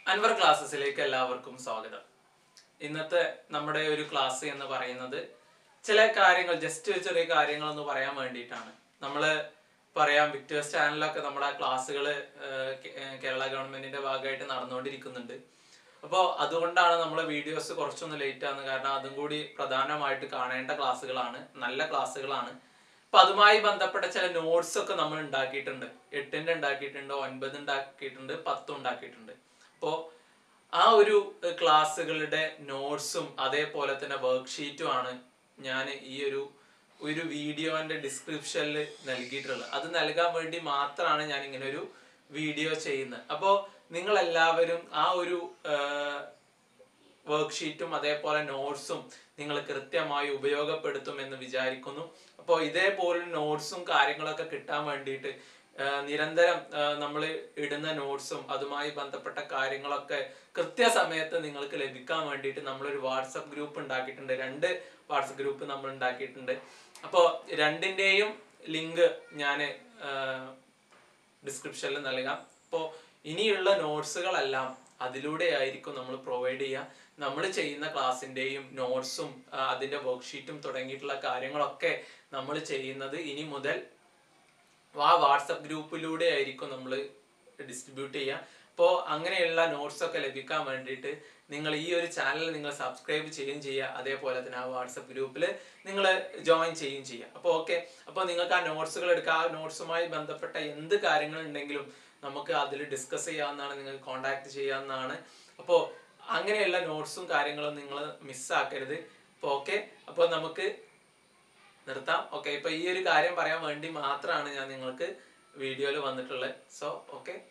അൻവർ ക്ലാസ്സസിലേക്ക് എല്ലാവർക്കും സ്വാഗതം ഇന്നത്തെ നമ്മുടെ ഒരു ക്ലാസ് എന്ന് പറയുന്നത് ചില കാര്യങ്ങൾ ജസ്റ്റ് ചെറിയ കാര്യങ്ങൾ എന്ന് പറയാൻ വേണ്ടിയിട്ടാണ് നമ്മൾ പറയാം വിക്ടേഴ്സ് ചാനലിലൊക്കെ നമ്മുടെ ക്ലാസ്സുകൾ കേരള ഗവൺമെന്റിന്റെ ഭാഗമായിട്ട് നടന്നുകൊണ്ടിരിക്കുന്നുണ്ട് അപ്പോൾ അതുകൊണ്ടാണ് നമ്മളെ വീഡിയോസ് കുറച്ചൊന്ന് ലേറ്റ് ആകുന്നത് കാരണം അതും കൂടി പ്രധാനമായിട്ട് കാണേണ്ട ക്ലാസ്സുകളാണ് നല്ല ക്ലാസ്സുകളാണ് അപ്പൊ അതുമായി ബന്ധപ്പെട്ട ചില നോട്ട്സ് ഒക്കെ നമ്മൾ ഉണ്ടാക്കിയിട്ടുണ്ട് എട്ടിന്റെ ഉണ്ടാക്കിയിട്ടുണ്ട് ഒൻപത് ഉണ്ടാക്കിയിട്ടുണ്ട് പത്തും ഉണ്ടാക്കിയിട്ടുണ്ട് അപ്പോൾ ആ ഒരു ഏഹ്, ക്ലാസ്സുകളുടെ നോട്ട്സും അതേപോലെ തന്നെ വർക്ക്ഷീറ്റും ആണ് ഞാൻ ഈ ഒരു ഒരു വീഡിയോന്റെ ഡിസ്ക്രിപ്ഷനിൽ നൽകിയിട്ടുള്ളത് അത് നൽകാൻ വേണ്ടി മാത്രമാണ് ഞാൻ ഇങ്ങനെ ഒരു വീഡിയോ ചെയ്യുന്നത് അപ്പോൾ നിങ്ങൾ എല്ലാവരും ആ ഒരു ഏഹ്, വർക്ക്ഷീറ്റും അതേപോലെ നോട്ട്സും നിങ്ങൾ കൃത്യമായി ഉപയോഗപ്പെടുത്തും എന്ന് വിചാരിക്കുന്നു അപ്പോൾ ഇതേപോലെ നോട്ട്സും കാര്യങ്ങളൊക്കെ കിട്ടാൻ വേണ്ടിയിട്ട് ആ, നിരന്തരം നമ്മൾ ഇടുന്ന നോട്ട്സും അതുമായി ബന്ധപ്പെട്ട കാര്യങ്ങളൊക്കെ കൃത്യസമയത്ത് നിങ്ങൾക്ക് ലഭിക്കാൻ വേണ്ടിയിട്ട് നമ്മളൊരു വാട്സപ്പ് ഗ്രൂപ്പ് ഉണ്ടാക്കിയിട്ടുണ്ട് രണ്ട് വാട്സപ്പ് ഗ്രൂപ്പ് നമ്മൾ ഉണ്ടാക്കിയിട്ടുണ്ട് അപ്പോൾ രണ്ടിൻ്റെയും ലിങ്ക് ഞാൻ ഡിസ്ക്രിപ്ഷനിൽ നൽകാം അപ്പോൾ ഇനിയുള്ള നോട്ട്സുകളെല്ലാം അതിലൂടെ ആയിരിക്കും നമ്മൾ പ്രൊവൈഡ് ചെയ്യുക നമ്മൾ ചെയ്യുന്ന ക്ലാസ്സിൻ്റെയും നോട്ട്സും അതിൻ്റെ വർക്ക്ഷീറ്റും തുടങ്ങിയിട്ടുള്ള കാര്യങ്ങളൊക്കെ നമ്മൾ ചെയ്യുന്നത് ഇനി മുതൽ ആ വാട്സപ്പ് ഗ്രൂപ്പിലൂടെ ആയിരിക്കും നമ്മൾ ഡിസ്ട്രിബ്യൂട്ട് ചെയ്യുക അപ്പോൾ അങ്ങനെയുള്ള നോട്ട്സ് ഒക്കെ ലഭിക്കാൻ വേണ്ടിയിട്ട് നിങ്ങൾ ഈ ഒരു ചാനൽ നിങ്ങൾ സബ്സ്ക്രൈബ് ചെയ്യുകയും ചെയ്യുക അതേപോലെ തന്നെ ആ വാട്സപ്പ് ഗ്രൂപ്പിൽ നിങ്ങൾ ജോയിൻ ചെയ്യുകയും ചെയ്യുക അപ്പോൾ ഓക്കെ അപ്പോൾ നിങ്ങൾക്ക് ആ നോട്ട്സുകൾ എടുക്കുക ആ നോട്ട്സുമായി ബന്ധപ്പെട്ട എന്ത് കാര്യങ്ങൾ ഉണ്ടെങ്കിലും നമുക്ക് അതിൽ ഡിസ്കസ് ചെയ്യാവുന്നതാണ് നിങ്ങൾക്ക് കോൺടാക്ട് ചെയ്യാവുന്നതാണ് അപ്പോൾ അങ്ങനെയുള്ള നോട്ട്സും കാര്യങ്ങളും നിങ്ങൾ മിസ്സാക്കരുത് അപ്പോൾ ഓക്കെ അപ്പോൾ നമുക്ക് നിർത്താം ഓക്കെ ഇപ്പൊ ഈ ഒരു കാര്യം പറയാൻ വേണ്ടി മാത്രമാണ് ഞാൻ നിങ്ങൾക്ക് വീഡിയോയിൽ വന്നിട്ടുള്ളത് സോ ഓക്കെ